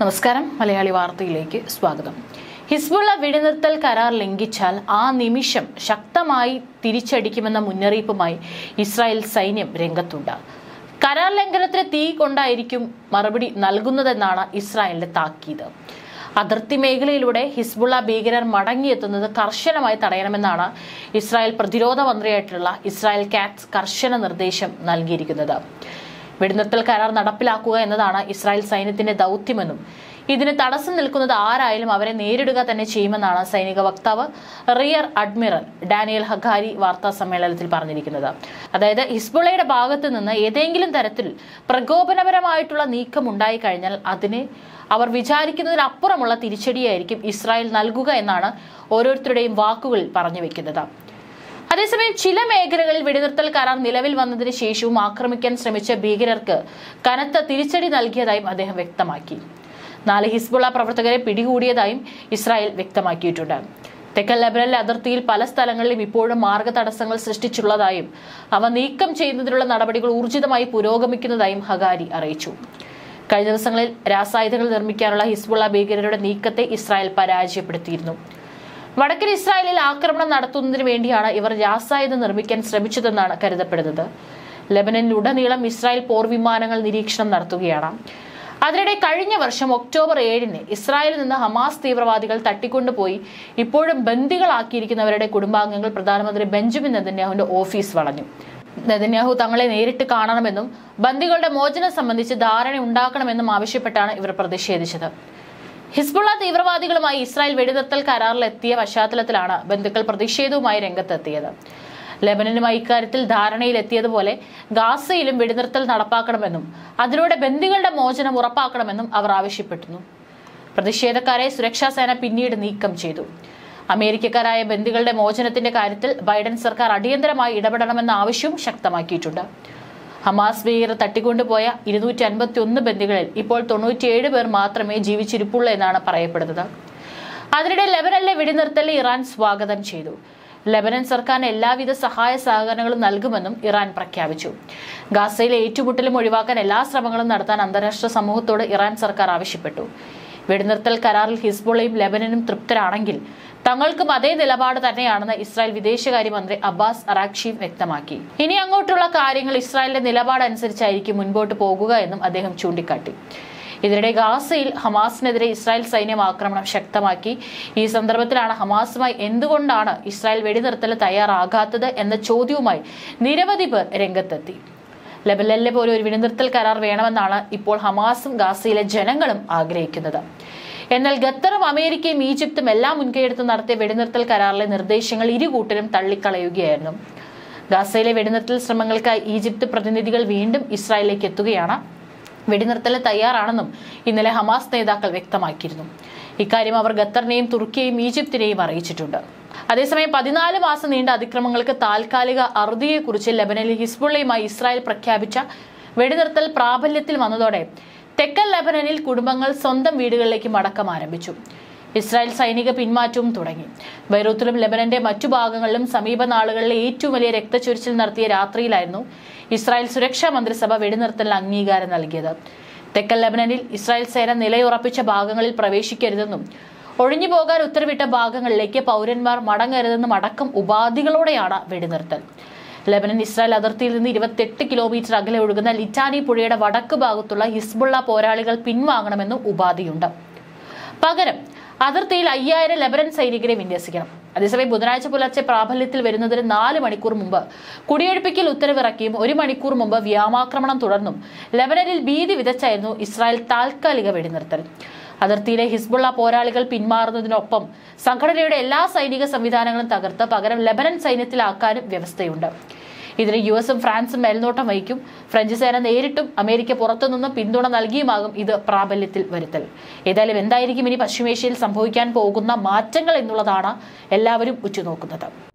നമസ്കാരം മലയാളി വാർത്തയിലേക്ക് സ്വാഗതം ഹിസ്ബുള്ള വെടിനിർത്തൽ കരാർ ലംഘിച്ചാൽ ആ നിമിഷം ശക്തമായി തിരിച്ചടിക്കുമെന്ന മുന്നറിയിപ്പുമായി ഇസ്രായേൽ സൈന്യം രംഗത്തുണ്ട് കരാർ ലംഘനത്തിന് തീ കൊണ്ടായിരിക്കും മറുപടി നൽകുന്നതെന്നാണ് ഇസ്രായേലിന്റെ താക്കീത് അതിർത്തി മേഖലയിലൂടെ ഹിസ്ബുള്ള ഭീകരർ മടങ്ങിയെത്തുന്നത് കർശനമായി തടയണമെന്നാണ് ഇസ്രായേൽ പ്രതിരോധ മന്ത്രിയായിട്ടുള്ള ഇസ്രായേൽ കാറ്റ്സ് കർശന നിർദ്ദേശം നൽകിയിരിക്കുന്നത് വെടിനിർത്തൽ കരാർ നടപ്പിലാക്കുക എന്നതാണ് ഇസ്രായേൽ സൈന്യത്തിന്റെ ദൗത്യമെന്നും ഇതിന് തടസ്സം നിൽക്കുന്നത് ആരായാലും അവരെ നേരിടുക തന്നെ ചെയ്യുമെന്നാണ് സൈനിക വക്താവ് റിയർ അഡ്മിറൽ ഡാനിയൽ ഹഖാരി വാർത്താ സമ്മേളനത്തിൽ പറഞ്ഞിരിക്കുന്നത് അതായത് ഹിസ്ബുള്ളയുടെ ഭാഗത്തു നിന്ന് ഏതെങ്കിലും തരത്തിൽ പ്രകോപനപരമായിട്ടുള്ള നീക്കം ഉണ്ടായി കഴിഞ്ഞാൽ അതിന് അവർ വിചാരിക്കുന്നതിനപ്പുറമുള്ള തിരിച്ചടിയായിരിക്കും ഇസ്രായേൽ നൽകുക എന്നാണ് ഓരോരുത്തരുടെയും വാക്കുകളിൽ പറഞ്ഞു വെക്കുന്നത് അതേസമയം ചില മേഖലകളിൽ വെടിനിർത്തൽ കരാർ നിലവിൽ വന്നതിന് ശേഷവും ആക്രമിക്കാൻ ശ്രമിച്ച ഭീകരർക്ക് കനത്ത തിരിച്ചടി നൽകിയതായും അദ്ദേഹം വ്യക്തമാക്കി നാല് ഹിസ്ബുള്ള പ്രവർത്തകരെ പിടികൂടിയതായും ഇസ്രായേൽ വ്യക്തമാക്കിയിട്ടുണ്ട് തെക്കൻ ലബനനിലെ അതിർത്തിയിൽ പല സ്ഥലങ്ങളിലും ഇപ്പോഴും മാർഗ തടസ്സങ്ങൾ സൃഷ്ടിച്ചുള്ളതായും അവ നീക്കം ചെയ്യുന്നതിനുള്ള നടപടികൾ ഊർജിതമായി പുരോഗമിക്കുന്നതായും ഹഗാരി അറിയിച്ചു കഴിഞ്ഞ ദിവസങ്ങളിൽ രാസായുധങ്ങൾ നിർമ്മിക്കാനുള്ള ഹിസ്ബുള്ള ഭീകരരുടെ നീക്കത്തെ ഇസ്രായേൽ പരാജയപ്പെടുത്തിയിരുന്നു വടക്കൻ ഇസ്രായേലിൽ ആക്രമണം നടത്തുന്നതിന് വേണ്ടിയാണ് ഇവർ രാസായുധം നിർമ്മിക്കാൻ ശ്രമിച്ചതെന്നാണ് കരുതപ്പെടുന്നത് ലബനനിലുടനീളം ഇസ്രായേൽ പോർ വിമാനങ്ങൾ നിരീക്ഷണം നടത്തുകയാണ് അതിനിടെ കഴിഞ്ഞ വർഷം ഒക്ടോബർ ഏഴിന് ഇസ്രായേലിൽ നിന്ന് ഹമാസ് തീവ്രവാദികൾ തട്ടിക്കൊണ്ടുപോയി ഇപ്പോഴും ബന്ദികളാക്കിയിരിക്കുന്നവരുടെ കുടുംബാംഗങ്ങൾ പ്രധാനമന്ത്രി ബെഞ്ചമിൻ നെതന്യാഹുവിന്റെ ഓഫീസ് വളഞ്ഞു നെതന്യാഹു തങ്ങളെ നേരിട്ട് കാണണമെന്നും ബന്ദികളുടെ മോചനം സംബന്ധിച്ച് ധാരണ ഉണ്ടാക്കണമെന്നും ആവശ്യപ്പെട്ടാണ് ഇവർ പ്രതിഷേധിച്ചത് ഹിസ്ബുള്ള തീവ്രവാദികളുമായി ഇസ്രായേൽ വെടിനിർത്തൽ കരാറിലെത്തിയ പശ്ചാത്തലത്തിലാണ് ബന്ധുക്കൾ പ്രതിഷേധവുമായി രംഗത്തെത്തിയത് ലെബനനുമായി ഇക്കാര്യത്തിൽ ധാരണയിലെത്തിയതുപോലെ ഗാസയിലും വെടിനിർത്തൽ നടപ്പാക്കണമെന്നും അതിലൂടെ ബന്ദികളുടെ മോചനം ഉറപ്പാക്കണമെന്നും അവർ ആവശ്യപ്പെട്ടിരുന്നു പ്രതിഷേധക്കാരെ സുരക്ഷാ സേന പിന്നീട് നീക്കം ചെയ്തു അമേരിക്കക്കാരായ ബന്ദികളുടെ മോചനത്തിന്റെ കാര്യത്തിൽ ബൈഡൻ സർക്കാർ അടിയന്തരമായി ഇടപെടണമെന്ന ആവശ്യവും ശക്തമാക്കിയിട്ടുണ്ട് ഹമാസ് ഭീകരർ തട്ടിക്കൊണ്ടുപോയ ഇരുന്നൂറ്റി അൻപത്തി ഒന്ന് ബന്ദികളിൽ ഇപ്പോൾ തൊണ്ണൂറ്റിയേഴ് പേർ മാത്രമേ ജീവിച്ചിരിപ്പുള്ളൂ എന്നാണ് പറയപ്പെടുന്നത് അതിനിടെ ലെബനനിലെ വെടിനിർത്തൽ ഇറാൻ സ്വാഗതം ചെയ്തു ലെബനൻ സർക്കാരിന് എല്ലാവിധ സഹായ സഹകരണങ്ങളും നൽകുമെന്നും ഇറാൻ പ്രഖ്യാപിച്ചു ഗാസയിലെ ഏറ്റുമുട്ടലും ഒഴിവാക്കാൻ എല്ലാ ശ്രമങ്ങളും നടത്താൻ അന്താരാഷ്ട്ര സമൂഹത്തോട് ഇറാൻ സർക്കാർ ആവശ്യപ്പെട്ടു വെടിനിർത്തൽ കരാറിൽ ഹിസ്ബുള്ളയും ലെബനനും തൃപ്തരാണെങ്കിൽ തങ്ങൾക്കും അതേ നിലപാട് തന്നെയാണെന്ന് ഇസ്രായേൽ വിദേശകാര്യമന്ത്രി അബ്ബാസ് അറാക്ഷി വ്യക്തമാക്കി ഇനി അങ്ങോട്ടുള്ള കാര്യങ്ങൾ ഇസ്രായേലിന്റെ നിലപാട് അനുസരിച്ചായിരിക്കും മുൻപോട്ട് പോകുക എന്നും അദ്ദേഹം ചൂണ്ടിക്കാട്ടി ഇതിനിടെ ഗാസയിൽ ഹമാസിനെതിരെ ഇസ്രായേൽ സൈന്യം ആക്രമണം ശക്തമാക്കി ഈ സന്ദർഭത്തിലാണ് ഹമാസുമായി എന്തുകൊണ്ടാണ് ഇസ്രായേൽ വെടിനിർത്തൽ തയ്യാറാകാത്തത് എന്ന ചോദ്യവുമായി നിരവധി പേർ രംഗത്തെത്തി ലബനനിലെ പോലെ ഒരു വെടിനിർത്തൽ കരാർ വേണമെന്നാണ് ഇപ്പോൾ ഹമാസും ഗാസയിലെ ജനങ്ങളും ആഗ്രഹിക്കുന്നത് എന്നാൽ ഖത്തറും അമേരിക്കയും ഈജിപ്തും എല്ലാം മുൻകൈയെടുത്ത് നടത്തിയ വെടിനിർത്തൽ കരാറിലെ നിർദ്ദേശങ്ങൾ ഇരുകൂട്ടരും തള്ളിക്കളയുകയായിരുന്നു ഗാസയിലെ വെടിനിർത്തൽ ശ്രമങ്ങൾക്കായി ഈജിപ്ത് പ്രതിനിധികൾ വീണ്ടും ഇസ്രായേലിലേക്ക് എത്തുകയാണ് വെടിനിർത്തൽ തയ്യാറാണെന്നും ഇന്നലെ ഹമാസ് നേതാക്കൾ വ്യക്തമാക്കിയിരുന്നു ഇക്കാര്യം അവർ ഖത്തറിനെയും തുർക്കിയെയും ഈജിപ്തിനെയും അറിയിച്ചിട്ടുണ്ട് അതേസമയം പതിനാല് മാസം നീണ്ട അതിക്രമങ്ങൾക്ക് താൽക്കാലിക അറുതിയെക്കുറിച്ച് ലബനനിൽ ഹിസ്ബുള്ളയുമായി ഇസ്രായേൽ പ്രഖ്യാപിച്ച വെടിനിർത്തൽ പ്രാബല്യത്തിൽ വന്നതോടെ തെക്കൻ ലബനനിൽ കുടുംബങ്ങൾ സ്വന്തം വീടുകളിലേക്ക് മടക്കം ആരംഭിച്ചു ഇസ്രായേൽ സൈനിക പിന്മാറ്റവും തുടങ്ങി ബൈറൂത്തിലും ലബനന്റെ മറ്റു ഭാഗങ്ങളിലും സമീപ നാളുകളിലെ ഏറ്റവും വലിയ രക്തച്ചൊരിച്ചിൽ നടത്തിയ രാത്രിയിലായിരുന്നു ഇസ്രായേൽ സുരക്ഷാ മന്ത്രിസഭ വെടിനിർത്തലിന് അംഗീകാരം നൽകിയത് തെക്കൻ ലബനനിൽ ഇസ്രായേൽ സേന നിലയുറപ്പിച്ച ഭാഗങ്ങളിൽ പ്രവേശിക്കരുതെന്നും ഒഴിഞ്ഞു പോകാൻ ഉത്തരവിട്ട ഭാഗങ്ങളിലേക്ക് പൗരന്മാർ മടങ്ങരുതെന്നും അടക്കം ഉപാധികളോടെയാണ് വെടിനിർത്തൽ ലബനൻ ഇസ്രായേൽ അതിർത്തിയിൽ നിന്ന് ഇരുപത്തെട്ട് കിലോമീറ്റർ അകലെ ഒഴുകുന്ന ലിറ്റാനി പുഴയുടെ വടക്ക് ഭാഗത്തുള്ള ഹിസ്ബുള്ള പോരാളികൾ പിൻവാങ്ങണമെന്നും ഉപാധിയുണ്ട് പകരം അതിർത്തിയിൽ അയ്യായിരം ലബനൻ സൈനികരെ വിന്യസിക്കണം അതേസമയം ബുധനാഴ്ച പുലർച്ചെ പ്രാബല്യത്തിൽ വരുന്നതിന് നാല് മണിക്കൂർ മുമ്പ് കുടിയൊഴിപ്പിക്കൽ ഉത്തരവിറക്കിയും ഒരു മണിക്കൂർ മുമ്പ് വ്യോമാക്രമണം തുടർന്നും ലബനനിൽ ഭീതി വിതച്ചായിരുന്നു ഇസ്രായേൽ താൽക്കാലിക വെടിനിർത്തൽ അതിർത്തിയിലെ ഹിസ്ബുള്ള പോരാളികൾ പിന്മാറുന്നതിനൊപ്പം സംഘടനയുടെ എല്ലാ സൈനിക സംവിധാനങ്ങളും തകർത്ത് പകരം ലബനൻ സൈന്യത്തിലാക്കാനും വ്യവസ്ഥയുണ്ട് ഇതിന് യു എസും ഫ്രാൻസും മേൽനോട്ടം വഹിക്കും ഫ്രഞ്ച് സേന നേരിട്ടും അമേരിക്ക പുറത്തുനിന്നും പിന്തുണ നൽകിയുമാകും ഇത് പ്രാബല്യത്തിൽ വരുത്തൽ ഏതായാലും എന്തായിരിക്കും ഇനി പശ്ചിമേഷ്യയിൽ സംഭവിക്കാൻ പോകുന്ന മാറ്റങ്ങൾ എന്നുള്ളതാണ് എല്ലാവരും ഉറ്റുനോക്കുന്നത്